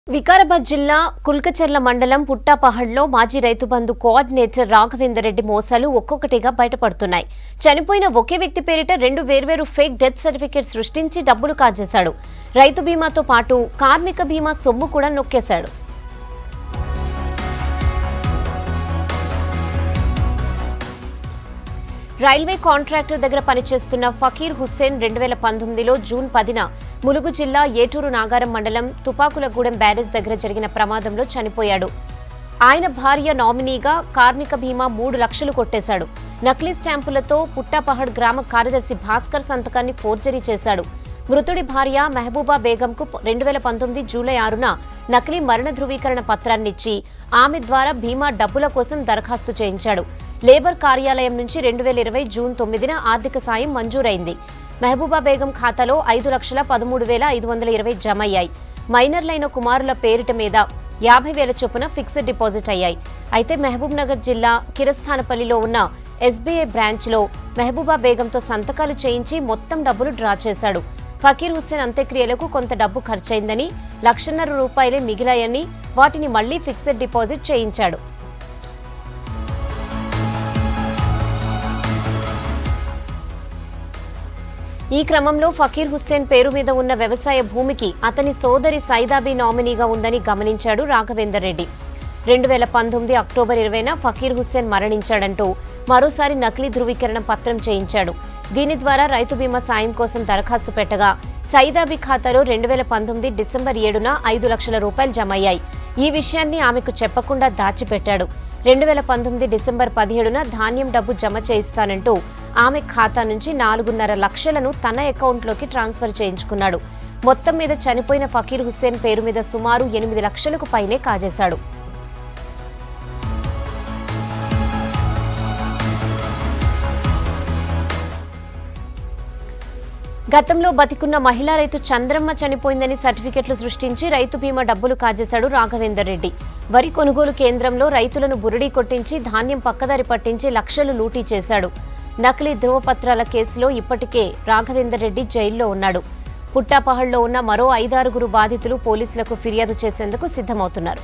వికారాబాద్ జిల్లా కుల్కచర్ల మండలం పుట్టాపహడ్లో మాజీ రైతు బంధు కోఆర్డినేటర్ రాఘవేందర్ రెడ్డి మోసాలు ఒక్కొక్కటిగా బయటపడుతున్నాయి చనిపోయిన ఒకే వ్యక్తి పేరిట రెండు వేర్వేరు ఫేక్ డెత్ సర్టిఫికేట్ సృష్టించి డబ్బులు కాజేశాడు రైతు బీమాతో పాటు కార్మిక బీమా సొమ్ము కూడా నొక్కేశాడు రైల్వే కాంట్రాక్టర్ దగ్గర పనిచేస్తున్న ఫకీర్ హుస్సేన్ రెండు వేల పంతొమ్మిదిలో జూన్ పదిన ములుగు జిల్లా ఏటూరు నాగారం మండలం తుపాకులగూడెం బ్యారేజ్ దగ్గర జరిగిన ప్రమాదంలో చనిపోయాడు ఆయన భార్య నామినీగా కార్మిక బీమా మూడు లక్షలు కొట్టేశాడు నకిలీ స్టాంపులతో పుట్టాపహడ్ గ్రామ కార్యదర్శి భాస్కర్ సంతకాన్ని ఫోర్జరీ చేశాడు మృతుడి భార్య మెహబూబా బేగంకు రెండు వేల పంతొమ్మిది జూలై ఆరున నకిలీ మరణ ధృవీకరణ పత్రాన్నిచ్చి ఆమె ద్వారా బీమా డబ్బుల కోసం దరఖాస్తు చేయించాడు లేబర్ కార్యాలయం నుంచి రెండు వేల ఇరవై జూన్ తొమ్మిదిన ఆర్థిక సాయం మంజూరైంది మెహబూబా బేగం ఖాతాలో ఐదు లక్షల పదమూడు వేల ఐదు వందల ఇరవై జమ అయ్యాయి మైనర్లైన కుమారుల పేరిట మీద యాభై వేల చొప్పున ఫిక్స్డ్ డిపాజిట్ అయ్యాయి అయితే మహబూబ్ నగర్ జిల్లా కిరస్థానపల్లిలో ఉన్న ఎస్బీఐ బ్రాంచ్లో మెహబూబా బేగంతో సంతకాలు చేయించి మొత్తం డబ్బులు డ్రా చేశాడు ఫకీర్ హుస్సేన్ అంత్యక్రియలకు కొంత డబ్బు ఖర్చయిందని లక్షన్నర రూపాయలే మిగిలాయని వాటిని మళ్లీ ఫిక్స్డ్ డిపాజిట్ చేయించాడు ఈ క్రమంలో ఫకీర్ హుస్సేన్ పేరు మీద ఉన్న వ్యవసాయ భూమికి అతని సోదరి సైదాబీ నామినీగా ఉందని గమనించాడు రాఘవేందర్ రెడ్డి రెండు వేల పంతొమ్మిది అక్టోబర్ ఇరవైన ఫకీర్ హుస్సేన్ మరణించాడంటూ మరోసారి నకిలీ ధృవీకరణ పత్రం చేయించాడు దీని ద్వారా రైతు బీమా సాయం కోసం దరఖాస్తు పెట్టగా సైదాబీ ఖాతాలో రెండు వేల పంతొమ్మిది డిసెంబర్ ఏడున ఐదు లక్షల రూపాయలు జమ అయ్యాయి ఈ విషయాన్ని ఆమెకు చెప్పకుండా దాచిపెట్టాడు రెండు వేల పంతొమ్మిది డిసెంబర్ పదిహేడున ధాన్యం డబ్బు జమ చేయిస్తానంటూ ఆమె ఖాతా నుంచి నాలుగున్నర లక్షలను తన అకౌంట్లోకి ట్రాన్స్ఫర్ చేయించుకున్నాడు మొత్తం మీద చనిపోయిన ఫకీర్ హుస్సేన్ పేరు మీద సుమారు ఎనిమిది లక్షలకు పైనే కాజేశాడు గతంలో బతికున్న మహిళా రైతు చంద్రమ్మ చనిపోయిందని సర్టిఫికెట్లు సృష్టించి రైతు బీమా డబ్బులు కాజేశాడు రాఘవేందర్ రెడ్డి వరి కొనుగోలు కేంద్రంలో రైతులను బురిడీ కొట్టించి ధాన్యం పక్కదారి పట్టించి లక్షలు లూటీ చేశాడు నకిలీ ధృవపత్రాల కేసులో ఇప్పటికే రాఘవేందర్ రెడ్డి జైల్లో ఉన్నాడు పుట్టాపహడ్లో ఉన్న మరో ఐదారుగురు బాధితులు పోలీసులకు ఫిర్యాదు చేసేందుకు సిద్ధమవుతున్నారు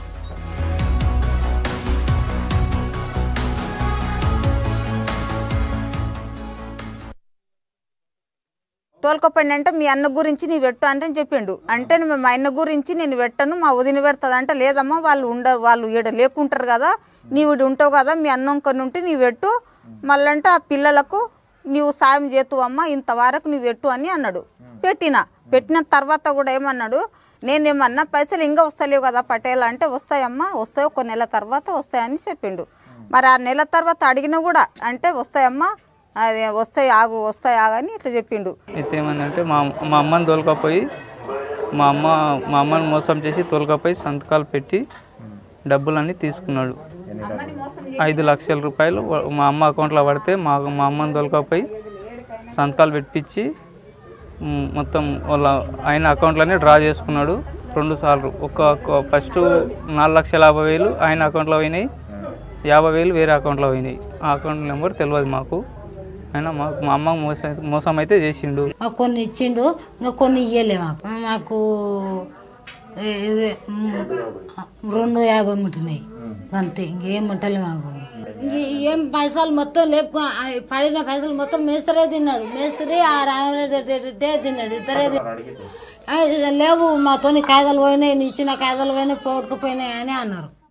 తోలుకపోయింది అంటే మీ అన్న గురించి నీ పెట్టు అంటే చెప్పిండు అంటే నేను మా అన్న గురించి నేను పెట్టను మా వదిన పెడుతుంది అంటే లేదమ్మా వాళ్ళు ఉండ వాళ్ళు ఈడ లేకుంటారు కదా నీవు ఈడ ఉంటావు కదా మీ అన్నం కొన్ని ఉంటే నీవు పెట్టు మళ్ళంటే ఆ పిల్లలకు నీవు సాయం చేతువమ్మా ఇంతవరకు నువ్వు పెట్టు అని అన్నాడు పెట్టిన పెట్టిన తర్వాత కూడా ఏమన్నాడు నేనేమన్నా పైసలు ఇంకా వస్తలేవు కదా పటేల్ అంటే వస్తాయమ్మా వస్తాయి ఒక నెల తర్వాత వస్తాయని చెప్పిండు మరి ఆ నెల తర్వాత అడిగినా కూడా అంటే వస్తాయమ్మా అదే వస్తాయి ఆగు వస్తాయి ఆగని ఇట్లా చెప్పిండు అయితే ఏమైందంటే మా మా అమ్మని తోలుకపోయి మా అమ్మ మా అమ్మని మోసం చేసి తోలుకపోయి సంతకాలు పెట్టి డబ్బులన్నీ తీసుకున్నాడు ఐదు లక్షల రూపాయలు వ- మా అమ్మ అకౌంట్లో పడితే మా మా అమ్మని తోలుకపోయి సంతకాలు పెట్టించి మ్, మొత్తం వాళ్ళ ఆయన అకౌంట్లోనే డ్రా చేసుకున్నాడు రెండు సార్లు ఒక ఒక- ఫస్ట్ నాలుగు లక్షల యాభై వేలు ఆయన అకౌంట్లో పోయినాయి యాభై వేలు వేరే అకౌంట్లో పోయినాయి ఆ అకౌంట్ నెంబర్ తెలియదు మాకు అయినా మాకు మా అమ్మ మోసం మోసం అయితే చేసిండు మాకు కొన్ని ఇచ్చిండు ఇంకా కొన్ని ఇయ్యలే మాకు మాకు ఏ- ఇదే, మ్, రెండు యాభై ముట్టినాయి అంతే ఇంకేం ముట్టలే మాకు ఇంక ఏం పైసలు మొత్తం లేపు ఆ పడిన పైసలు మొత్తం మేస్తరే తిన్నాడు మేస్త్రి ఆ రామరెడ్డి తిన్నాడు ఇద్దరే తిన్నాడు. ఆ, లేవు మాతోని కాయదలు పోయినాయి నీ ఇచ్చిన కాయదలు పోయినాయి పోగొట్టుకుపోయినాయి అని అన్నారు